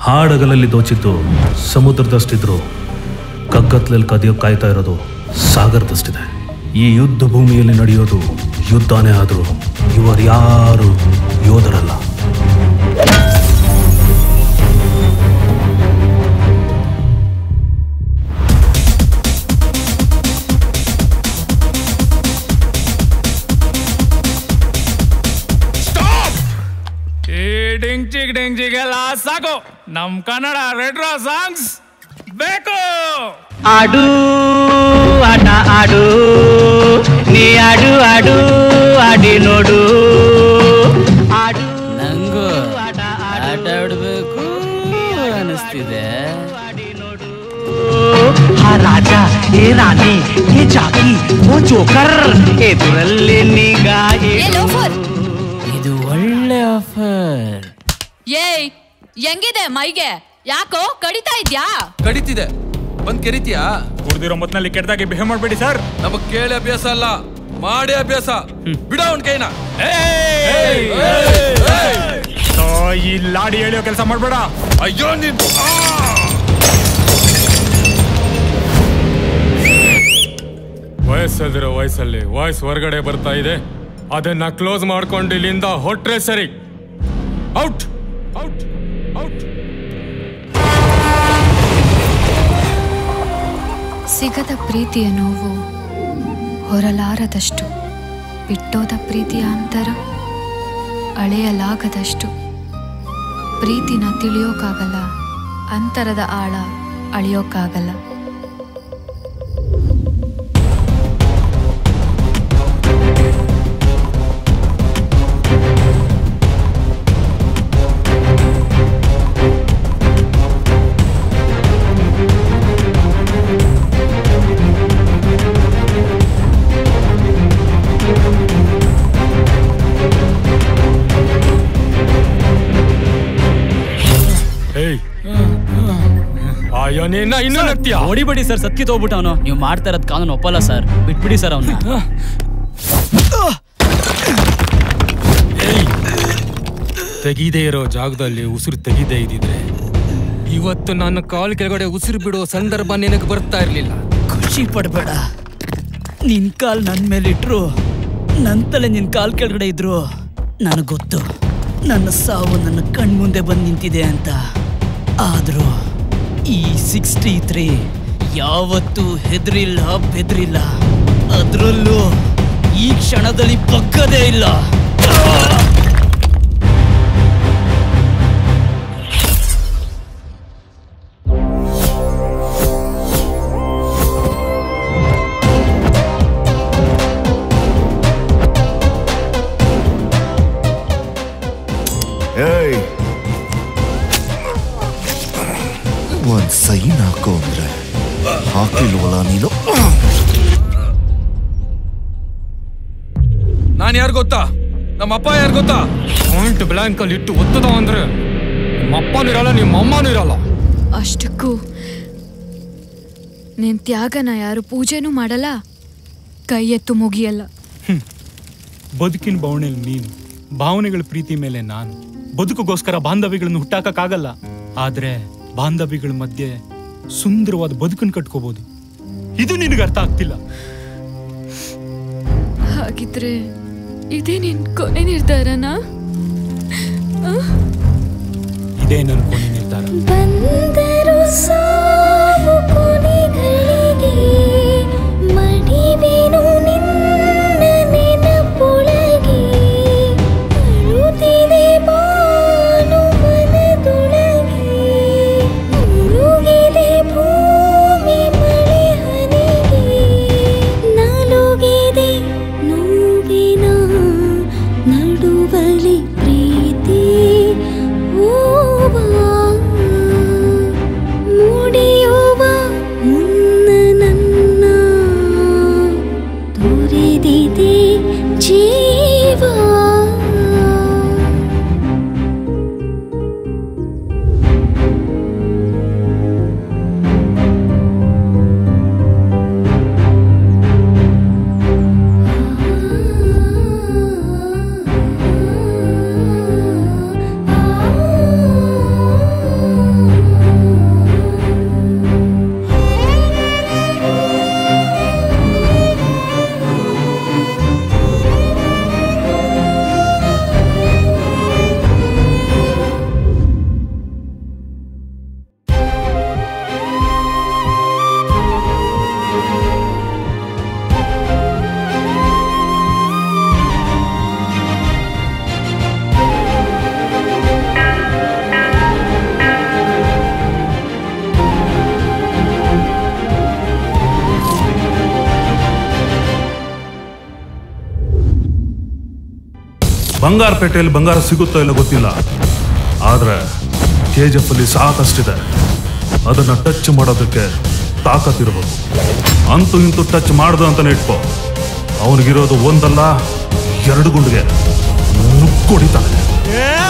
ಹಾಡಗಲಲ್ಲಿ ದೋಚಿದ್ದು ಸಮುದ್ರದಷ್ಟಿದ್ರು ಕಗ್ಗತ್ಲಲ್ಲಿ ಕದಿಯೋ ಕಾಯ್ತಾ ಇರೋದು ಸಾಗರದಷ್ಟಿದೆ ಈ ಯುದ್ಧ ಭೂಮಿಯಲ್ಲಿ ನಡೆಯೋದು ಯುದ್ಧನೇ ಆದರೂ ಇವರು ಯಾರು ಯೋಧರಲ್ಲ ಈ ಡಿಂಗ್ ಚಿಗ್ ಡಿಂಗ್ ಚಿಗೆಲ್ಲ ಸಾಕು ನಮ್ ಕನ್ನಡ ರೆಟ್ರೋ ಸಾಂಗ್ಸ್ ಬೇಕು ಆಡು ಆಟ ಆಡು ನೀ ಆಡು ಆಡು ಆಡಿ ನೋಡು ಆಡು ನಂಗೂ ಆಟ ಆಡ್ಬೇಕು ಅನಿಸ್ತಿದೆ ಆ ರಾಜ ಏ ರಾಣಿ ಏ ಜಾಕಿ ಓ ಜೋಕರ್ ಎದುರಲ್ಲಿ ನಿಗಾ ಇದು ಒಳ್ಳೆ ಆಫರ್ ಏಯ್ ಹೆಂಗಿದೆ ಮೈಗೆ ಯಾಕೋ ಕಡಿತಾ ಇದ್ಯಾ ಕಡಿತಿದೆ ಬಂದ್ ಕೆರಿತೀಯಾ ಕುಡ್ದಿರೋ ಮೊತ್ನಲ್ಲಿ ಕೆಟ್ಟದಾಗಿ ಬಿಹೇವ್ ಮಾಡ್ಬೇಡಿ ಸರ್ ನಮಗ್ ಕೇಳಿ ಅಭ್ಯಾಸ ಅಲ್ಲ ಮಾಡಿ ಅಭ್ಯಾಸ ಬಿಡ ಅವ್ನ್ ಕೈನ ಸೊ ಈ ಲಾಡಿ ಎಳಿಯೋ ಕೆಲಸ ಮಾಡ್ಬೇಡ ಅಯ್ಯೋ ನೀನ್ ವಯಸ್ಸಲ್ಲಿರೋ ವಯಸ್ಸಲ್ಲಿ ವಾಯ್ಸ್ ಹೊರಗಡೆ ಬರ್ತಾ ಇದೆ ಅದನ್ನ ಕ್ಲೋಸ್ ಮಾಡ್ಕೊಂಡು ಇಲ್ಲಿಂದ ಹೊಟ್ರೆ ಸರಿ ಔಟ್ ಔಟ್ ಔಟ್ ಸಿಗದ ಪ್ರೀತಿಯ ನೋವು ಹೊರಲಾರದಷ್ಟು ಬಿಟ್ಟೋದ ಪ್ರೀತಿಯ ಅಂತರ ಅಳೆಯಲಾಗದಷ್ಟು ಪ್ರೀತಿನ ತಿಳಿಯೋಕ್ಕಾಗಲ್ಲ ಅಂತರದ ಆಳ ಅಳಿಯೋಕ್ಕಾಗಲ್ಲ ಏಯ್ ಅಯ್ಯೋ ನೀನ ಇನ್ನೂ ನಗ್ತೀಯ ಹೊಡಿಬೇಡಿ ಸರ್ ಸತ್ಕಿ ಹೋಗ್ಬಿಟ್ಟು ಅವನು ನೀವು ಮಾಡ್ತಾ ಇರೋದ್ ಕಾನೂನು ಒಪ್ಪಲ್ಲ ಸರ್ ಬಿಟ್ಬಿಡಿ ಸರ್ ಅವನ್ನ ತೆಗೀದೇ ಇರೋ ಜಾಗದಲ್ಲಿ ಉಸಿರು ತೆಗೀದೇ ಇದ್ದಿದ್ರೆ ಇವತ್ತು ನನ್ನ ಕಾಲ್ ಕೆಳಗಡೆ ಉಸಿರು ಬಿಡೋ ಸಂದರ್ಭ ನಿನಗೆ ಬರ್ತಾ ಇರ್ಲಿಲ್ಲ ಖುಷಿ ಪಡ್ಬೇಡ ನಿನ್ ಕಾಲ್ ನನ್ ಮೇಲೆ ಇಟ್ರು ನನ್ ತಲೆ ನಿನ್ ಕಾಲ್ ಕೆಳಗಡೆ ಇದ್ರು ನನಗ್ ಗೊತ್ತು ನನ್ನ ಸಾವು ನನ್ನ ಕಣ್ ಮುಂದೆ ಬಂದ್ ನಿಂತಿದೆ ಅಂತ ಆದ್ರೂ ಈ ಸಿಕ್ಸ್ಟಿ ತ್ರೀ ಯಾವತ್ತೂ ಹೆದ್ರಿಲ್ಲ ಬೆದ್ರಿಲ್ಲ ಅದ್ರಲ್ಲೂ ಈ ಕ್ಷಣದಲ್ಲಿ ಬಗ್ಗದೇ ಇಲ್ಲ ಏಯ್ ಒಂದ್ ಸೈನ್ ಹಾಕೋ ಅಂದ್ರೆ ಹಾಕಿಲ್ವಲ್ಲ ನೀನು ನಾನ್ ಯಾರು ಗೊತ್ತಾ ನಮ್ಮ ಅಪ್ಪ ಯಾರು ಗೊತ್ತಾ ಪಾಯಿಂಟ್ ಬ್ಲಾಂಕ್ ಅಲ್ಲಿ ಇಟ್ಟು ಒತ್ತದ ಅಂದ್ರೆ ನಿಮ್ಮ ಅಪ್ಪನೂ ಇರಲ್ಲ ನಿಮ್ಮ ಅಮ್ಮನೂ ಇರಲ್ಲ ಅಷ್ಟಕ್ಕೂ ನಿನ್ ತ್ಯಾಗನ ಯಾರು ಪೂಜೆನೂ ಮಾಡಲ್ಲ ಕೈ ಎತ್ತು ಮುಗಿಯಲ್ಲ ಬದುಕಿನ ಬವಣೆಲ್ ನೀನು ಭಾವನೆಗಳ ಪ್ರೀತಿ ಮೇಲೆ ನಾನು ಬದುಕಿಗೋಸ್ಕರ ಬಾಂಧವ್ಯಗಳನ್ನು ಹುಟ್ಟಾಕಕ್ಕಾಗಲ್ಲ ಆದ್ರೆ ಬಾಂಧವ್ಯಗಳ ಮಧ್ಯೆ ಸುಂದರವಾದ ಬದುಕನ್ನು ಕಟ್ಕೋಬಹುದು ಇದು ನಿನಗೆ ಅರ್ಥ ಆಗ್ತಿಲ್ಲ ಹಾಗಿದ್ರೆ ಇದೇ ನಿನ್ ಕೊನೆ ನಿರ್ಧಾರನಾ ಆ? ಇದೇ ನನ್ನ ಕೊನೆ ನಿರ್ಧಾರ ಬಂದರು ಸಾವು ಕೊನೆಗಳಿಗೆ ಮಡಿವೆನು ನಿನ್ನ ನೆನಪೊಳಗೆ ಅಳುತ್ತಿದೆ ಬಾನು ಮನದೊಳಗೆ ಮುಳುಗಿದೆ ಭೂಮಿ ಮಳೆ ಹನಿಗೆ ನಲುಗಿದೆ ನೋವಿನ ನಡುವಲಿ ಪ್ರೀತಿ ಓವಾ ಮುಡಿಯುವ ಮುನ್ನ ನನ್ನ ತುರಿದಿದೆ ಜೀವ ಬಂಗಾರಪೇಟೆಯಲ್ಲಿ ಬಂಗಾರ ಸಿಗುತ್ತೋ ಇಲ್ಲ ಗೊತ್ತಿಲ್ಲ ಆದ್ರೆ ಕೆ ಜಿ ಎಫ್ ಅಲ್ಲಿ ಸಾಕಷ್ಟಿದೆ ಅದನ್ನ ಟಚ್ ಮಾಡೋದಕ್ಕೆ ತಾಕತ್ತಿರ್ಬೋದು ಅಂತೂ ಇಂತೂ ಟಚ್ ಮಾಡ್ದು ಅಂತಾನೆ ಇಟ್ಕೋ ಅವನಿಗಿರೋದು ಒಂದಲ್ಲ ಎರಡು ಗುಂಡಿಗೆ ನುಕ್ಕೊಡಿತಾನೆ ಏ